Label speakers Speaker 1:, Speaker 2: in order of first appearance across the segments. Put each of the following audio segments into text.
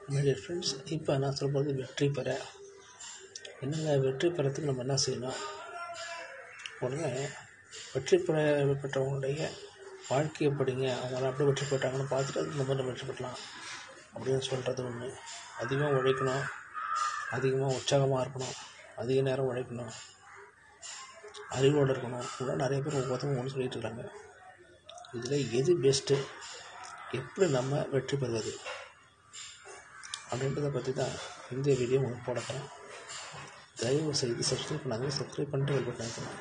Speaker 1: My dear friends இப்போ நான் சொல்கிறது வெற்றி பெற என்னங்க வெற்றி பெறத்துக்கு நம்ம என்ன செய்யணும் உடனே வெற்றி பெற பெற்றவங்களுடைய வாழ்க்கையை படிங்க அவங்க அப்படியே வெற்றி பெற்றாங்கன்னு பார்த்துட்டு அதுக்கு நம்ம நம்ம வெற்றி பெறலாம் அப்படின்னு சொல்கிறது ஒன்று அதிகமாக உழைக்கணும் அதிகமாக உற்சாகமாக இருக்கணும் அதிக நேரம் உழைக்கணும் அறிவோடு இருக்கணும் இப்படிலாம் நிறைய பேர் ஒவ்வொருத்தவங்க ஒன்று சொல்லிட்டு இருக்காங்க இதில் எது பெஸ்ட்டு எப்படி நம்ம வெற்றி பெறுவது அப்படின்றத பற்றி தான் இந்த வீடியோ உங்களுக்கு போட போகிறேன் தயவு செய்து சப்ஸ்கிரைப் பண்ணாதீங்க சப்ஸ்கிரைப் பண்ணிட்டு வெல் பட்டன் அழுத்துங்க.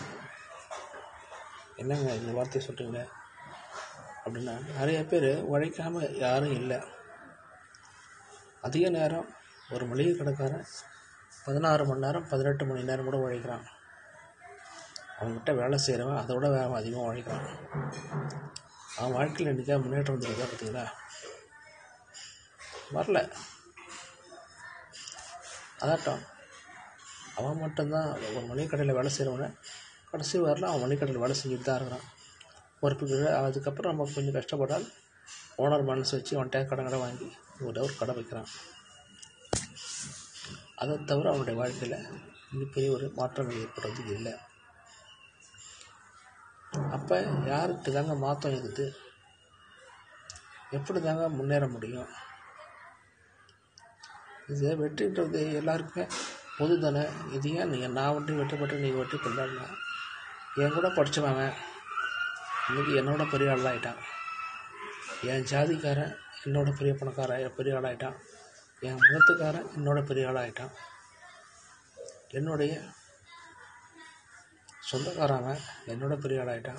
Speaker 1: என்னங்க இந்த வார்த்தையை சொல்கிறீங்க அப்படின்னா நிறைய பேர் உழைக்காமல் யாரும் இல்லை அதிக நேரம் ஒரு மளிகை கடைக்காரன் பதினாறு மணி நேரம் பதினெட்டு மணி நேரம் கூட உழைக்கிறான் அவங்ககிட்ட வேலை செய்கிறவன் அதை விட வேகம் அதிகமாக உழைக்கிறான் அவன் வாழ்க்கையில் இன்றைக்கா முன்னேற்றம் வந்துருக்கா பார்த்தீங்களா வரல அதாட்டம் அவன் மட்டும்தான் ஒரு மளிகை கடையில் வேலை செய்கிறவன கடைசி வரல அவன் மளிகை கடையில் வேலை செஞ்சுட்டு தான் இருக்கிறான் பொறுப்புக்கு அதுக்கப்புறம் நம்ம கொஞ்சம் கஷ்டப்பட்டால் ஓனர் மனசு வச்சு அவன்கிட்ட கடன் கடை வாங்கி ஒரு ஒரு கடை வைக்கிறான் அதை தவிர அவனுடைய வாழ்க்கையில் மிகப்பெரிய ஒரு மாற்றங்கள் ஏற்படுறதுக்கு இல்லை அப்போ யாருக்கு தாங்க மாற்றம் இருக்குது எப்படி தாங்க முன்னேற முடியும் இது வெற்றின்றது எல்லாருக்குமே பொது தானே இது ஏன் நீங்கள் நான் வண்டி வெற்றி பெற்று நீங்கள் வெற்றி பெறலாம் என் கூட படித்தவன் இன்றைக்கி என்னோட பெரிய ஆள் ஆகிட்டான் என் ஜாதிக்காரன் என்னோட பெரிய பணக்காரன் பெரிய ஆள் ஆகிட்டான் என் முகத்துக்காரன் என்னோட பெரிய ஆள் ஆகிட்டான் என்னுடைய சொந்தக்காரவன் என்னோட பெரிய ஆள் ஆகிட்டான்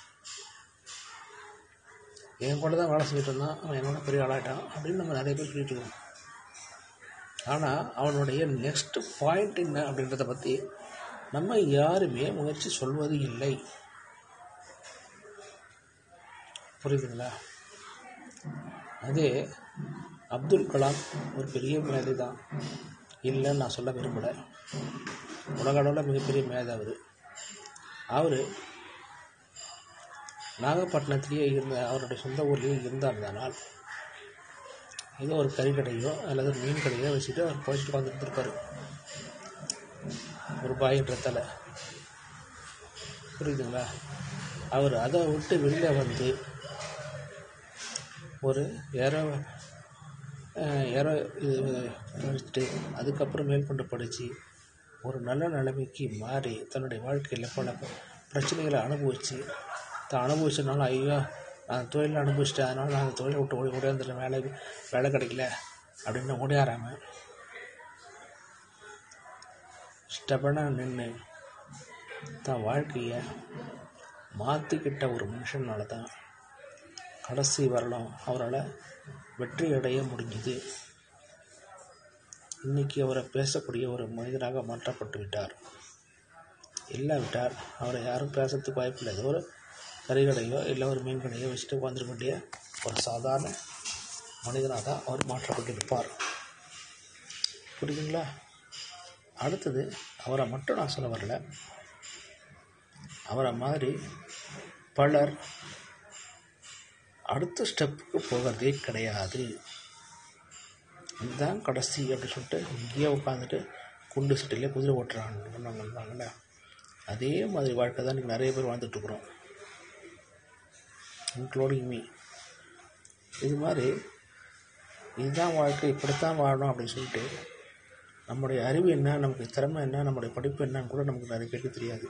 Speaker 1: என் கூட தான் வேலை செஞ்சுட்டு இருந்தான் அவன் என்னோட பெரிய ஆளாயிட்டான் அப்படின்னு நம்ம நிறைய பேர் சொல்லிட்டு இருக்கோம் ஆனால் அவனுடைய நெக்ஸ்ட் பாயிண்ட் என்ன அப்படின்றத பற்றி நம்ம யாருமே முயற்சி சொல்வது இல்லை புரியுதுங்களா அதே அப்துல் கலாம் ஒரு பெரிய மேதை தான் இல்லைன்னு நான் சொல்ல விரும்பலை உலக அளவில் மிகப்பெரிய மேதை அவர் அவர் நாகப்பட்டினத்திலேயே இருந்த அவருடைய சொந்த ஊர்லேயே இருந்தார்னால் ஏதோ ஒரு கறி கடையோ அல்லது ஒரு மீன் கடையோ வச்சுட்டு அவர் போயிட்டு வந்துட்டு இருப்பார் ஒரு பாயின்றதால புரியுதுங்களா அவர் அதை விட்டு வெளியில் வந்து ஒரு ஏரோ ஏரோ இது படிச்சுட்டு அதுக்கப்புறம் மேற்கொண்டு படித்து ஒரு நல்ல நிலைமைக்கு மாறி தன்னுடைய வாழ்க்கையில் பல பிரச்சனைகளை அனுபவித்து தான் அனுபவிச்சனால ஐயோ நான் தொழிலை அனுபவிச்சிட்டேன் அதனால் நான் அந்த தொழிலை விட்டு ஓடி ஓடியாந்துட்டேன் வேலை வேலை கிடைக்கல அப்படின்னு ஓடியாராமல் ஸ்டெபனாக நின்று தான் வாழ்க்கையை மாற்றிக்கிட்ட ஒரு மனுஷனால தான் கடைசி வரலாம் அவரால் வெற்றி அடைய முடிஞ்சுது இன்றைக்கி அவரை பேசக்கூடிய ஒரு மனிதனாக மாற்றப்பட்டு விட்டார் இல்லாவிட்டால் அவரை யாரும் பேசுறதுக்கு வாய்ப்பில்லை ஏதோ ஒரு கறி கடையோ இல்லை ஒரு மீன் கடையோ வச்சுட்டு உட்காந்துருக்க வேண்டிய ஒரு சாதாரண மனிதனாக தான் அவர் மாற்றப்பட்டு இருப்பார் புரியுதுங்களா அடுத்தது அவரை மட்டும் நான் சொல்ல வரல அவரை மாதிரி பலர் அடுத்த ஸ்டெப்புக்கு போகிறதே கிடையாது இதுதான் கடைசி அப்படி சொல்லிட்டு இங்கேயே உட்காந்துட்டு குண்டு சட்டிலே குதிரை ஓட்டுறாங்கன்னு அதே மாதிரி வாழ்க்கை தான் இன்றைக்கி நிறைய பேர் வாழ்ந்துட்டுருக்குறோம் இன்க்ளூடிங் மீ இது மாதிரி இதுதான் வாழ்க்கை இப்படித்தான் வாழணும் அப்படின்னு சொல்லிட்டு நம்முடைய அறிவு என்ன நமக்கு திறமை என்ன நம்முடைய படிப்பு என்னன்னு கூட நமக்கு நிறைய பேருக்கு தெரியாது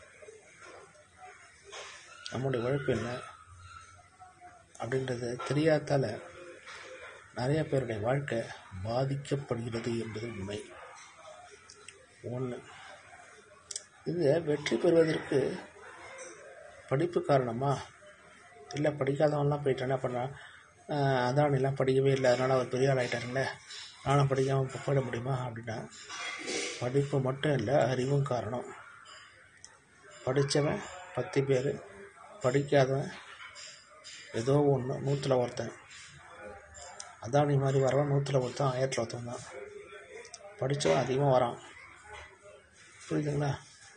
Speaker 1: நம்முடைய உழைப்பு என்ன அப்படின்றது தெரியாதால நிறைய பேருடைய வாழ்க்கை பாதிக்கப்படுகிறது என்பது உண்மை ஒன்று இது வெற்றி பெறுவதற்கு படிப்பு காரணமா இல்லை படிக்காதவன்லாம் போயிட்டு என்ன பண்ணான் அதானிலாம் படிக்கவே இல்லை அதனால் அவர் பெரிய ஆள் ஆகிட்டாருங்களே நானும் படிக்காமல் போயிட முடியுமா அப்படின்னா படிப்பு மட்டும் இல்லை அறிவும் காரணம் படித்தவன் பத்து பேர் படிக்காதவன் ஏதோ ஒன்று நூற்றில் ஒருத்தன் அதானி மாதிரி வரவன் நூற்றில் ஒருத்தன் ஆயிரத்தில் ஒருத்தன் தான் படித்தவன் அதிகமாக வரான் புரியுதுங்களா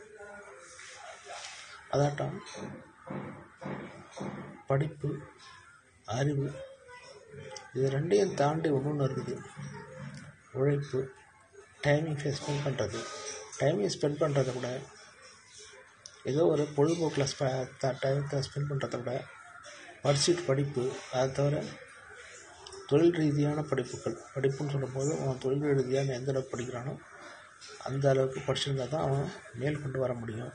Speaker 1: அதாட்டம் படிப்பு அறிவு இது ரெண்டையும் தாண்டி ஒன்று ஒன்று இருக்குது உழைப்பு டைமிங் ஸ்பெண்ட் பண்ணுறது டைமிங் ஸ்பெண்ட் பண்ணுறத விட ஏதோ ஒரு பொழுதுபோக்கில் ஸ்ப டைத்தை ஸ்பெண்ட் பண்ணுறத விட பர்சியூட் படிப்பு அதை தவிர தொழில் ரீதியான படிப்புகள் படிப்புன்னு சொல்லும்போது அவன் தொழில் ரீதியாக எந்த அளவுக்கு படிக்கிறானோ அந்த அளவுக்கு படிச்சிருந்தா தான் அவன் மேல் கொண்டு வர முடியும்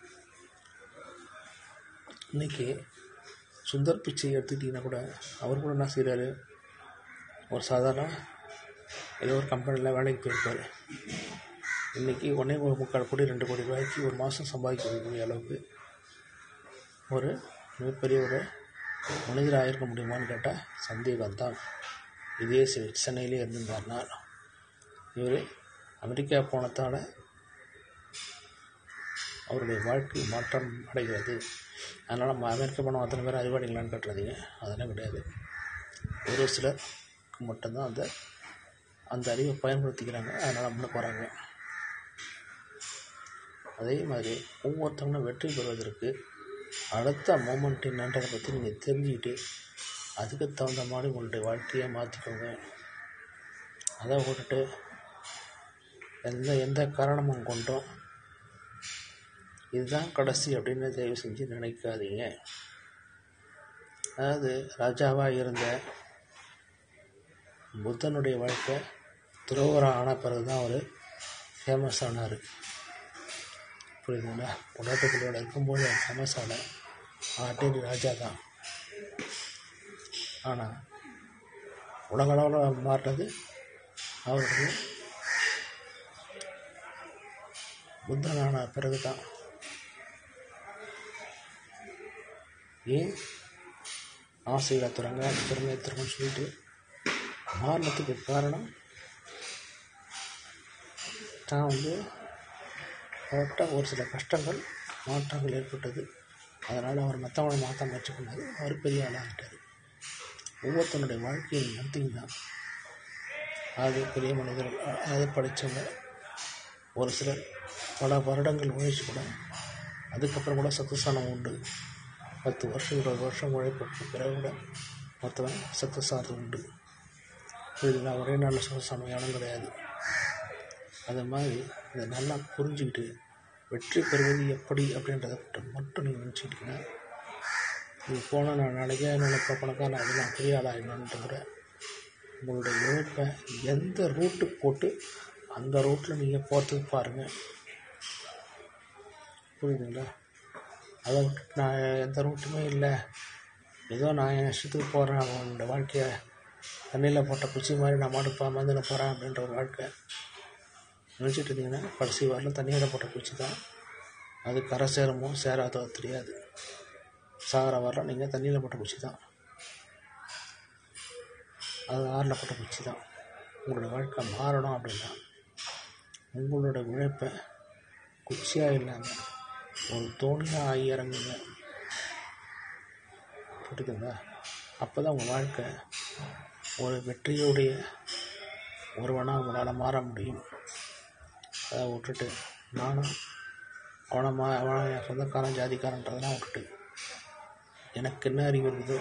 Speaker 1: இன்றைக்கி சுந்தர் பிச்சை எடுத்துக்கிட்டிங்கன்னா கூட அவர் கூட என்ன செய்கிறாரு ஒரு சாதாரண ஏதோ ஒரு கம்பெனியில் வேலைக்கு போயிருப்பார் இன்றைக்கி ஒன்றே ஒரு முக்கால் கோடி ரெண்டு கோடி ரூபாய்க்கு ஒரு மாதம் சம்பாதிக்கக்கூடிய அளவுக்கு ஒரு மிகப்பெரிய ஒரு மனிதராக இருக்க முடியுமான்னு கேட்டால் சந்தேகம் தான் இதே செ- சென்னையிலே இருந்திருந்தார்னா இவர் அமெரிக்கா போனதால் அவருடைய வாழ்க்கை மாற்றம் அடைகிறது அதனால் நம்ம அமெரிக்கா போன அத்தனை பேர் அறிவாளிகளான்னு கட்டுறதீங்க அதெல்லாம் கிடையாது ஒரு சிலருக்கு மட்டும்தான் அந்த அந்த அறிவை பயன்படுத்திக்கிறாங்க அதனால் முன்ன போகிறாங்க அதே மாதிரி ஒவ்வொருத்தவங்களும் வெற்றி பெறுவதற்கு அடுத்த மூமெண்ட் என்னன்றதை பற்றி நீங்கள் தெரிஞ்சுக்கிட்டு அதுக்கு தகுந்த மாதிரி உங்களுடைய வாழ்க்கையை மாற்றிக்கோங்க அதை விட்டுட்டு எந்த எந்த காரணமும் கொண்டும் இதுதான் கடைசி அப்படின்னு தயவு செஞ்சு நினைக்காதீங்க அதாவது ராஜாவாக இருந்த புத்தனுடைய வாழ்க்கை துரோகரம் ஆன பிறகு தான் அவர் ஃபேமஸ் ஆனார் புரியுதுங்களா உலகத்துக்குள்ளோட இருக்கும்போது அவர் ஃபேமஸ் ஆன ஆட்டேரி ராஜா தான் ஆனால் உலகளவில் மாறினது அவருடைய புத்தனான பிறகு தான் ஏன் ஆசைகளை துறங்க அது திறமையை திறங்கன்னு சொல்லிட்டு மாறினத்துக்கு காரணம் தான் வந்து அவர்கிட்ட ஒரு சில கஷ்டங்கள் மாற்றங்கள் ஏற்பட்டது அதனால் அவர் மற்றவங்களை மாற்ற முயற்சி பண்ணார் அவர் பெரிய ஆளாகிட்டார் ஒவ்வொருத்தனுடைய வாழ்க்கையில் நடத்திங்கன்னா அது பெரிய மனிதர்கள் அ- அதை படித்தவங்க ஒரு சிலர் பல வருடங்கள் உழைச்சி கூட அதுக்கப்புறம் கூட சக்ஸஸ் ஆனவங்க உண்டு பத்து வருஷம் இருபது வருஷம் உழைப்புக்கு பிறகு கூட மொத்தம் சக்ஸஸ் ஆகிறது உண்டு புரியுதுங்களா ஒரே நாளில் சக்ஸஸ் ஆன யாரும் கிடையாது அது மாதிரி இதை நல்லா புரிஞ்சுக்கிட்டு வெற்றி பெறுவது எப்படி அப்படின்றத மட்டும் மட்டும் நீங்கள் நினச்சிக்கிட்டீங்கன்னா நீங்கள் போனால் நான் நாளைக்கே என்னோட பணக்கார நான் அதெல்லாம் பெரிய ஆளாகிடணுன்ற உங்களுடைய உழைப்பை எந்த ரூட்டு போட்டு அந்த ரூட்டில் நீங்கள் போகிறதுக்கு பாருங்கள் புரியுதுங்களா அதை விட்டுட்டு நான் எந்த ரூட்டுமே இல்லை ஏதோ நான் என் இஷ்டத்துக்கு போகிறேன் அவனோட வாழ்க்கையை தண்ணியில் போட்ட குச்சி மாதிரி நான் மாட்டுப்பா மந்திர போகிறேன் அப்படின்ற ஒரு வாழ்க்கை நினச்சிட்டு இருந்தீங்கன்னா கடைசி வரலும் தண்ணியில் போட்ட குச்சி தான் அது கரை சேருமோ சேராதோ தெரியாது சாகிற வரலாம் நீங்கள் தண்ணியில் போட்ட குச்சி தான் அது ஆறில் போட்ட குச்சி தான் உங்களோட வாழ்க்கை மாறணும் அப்படின்னா உங்களோட உழைப்பை குச்சியாக இல்லாமல் ஒரு தோணியாக ஆகி இறங்குங்க புரியுதுங்களா அப்போ தான் உங்கள் வாழ்க்கை ஒரு வெற்றியுடைய ஒருவனாக உங்களால் மாற முடியும் அதை விட்டுட்டு நானும் அவனை மா அவனை என் சொந்தக்காரன் ஜாதிக்காரன்றதெல்லாம் விட்டுட்டு எனக்கு என்ன அறிவு இருக்குதோ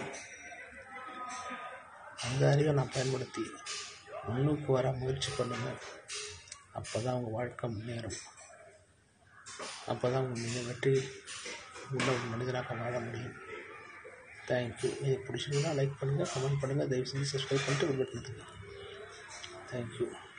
Speaker 1: அந்த அறிவை நான் பயன்படுத்தி முன்னுக்கு வர முயற்சி பண்ணுங்கள் அப்போ தான் உங்கள் வாழ்க்கை முன்னேறும் அப்போ தான் உங்கள் மிக வெற்றி உள்ள ஒரு மனிதனாக வாழ முடியும் தேங்க்யூ இது பிடிச்சிருந்தா லைக் பண்ணுங்கள் கமெண்ட் பண்ணுங்கள் தயவு செஞ்சு சப்ஸ்கிரைப் பண்ணிட்டு ஒரு பட்டன் தேங்க்யூ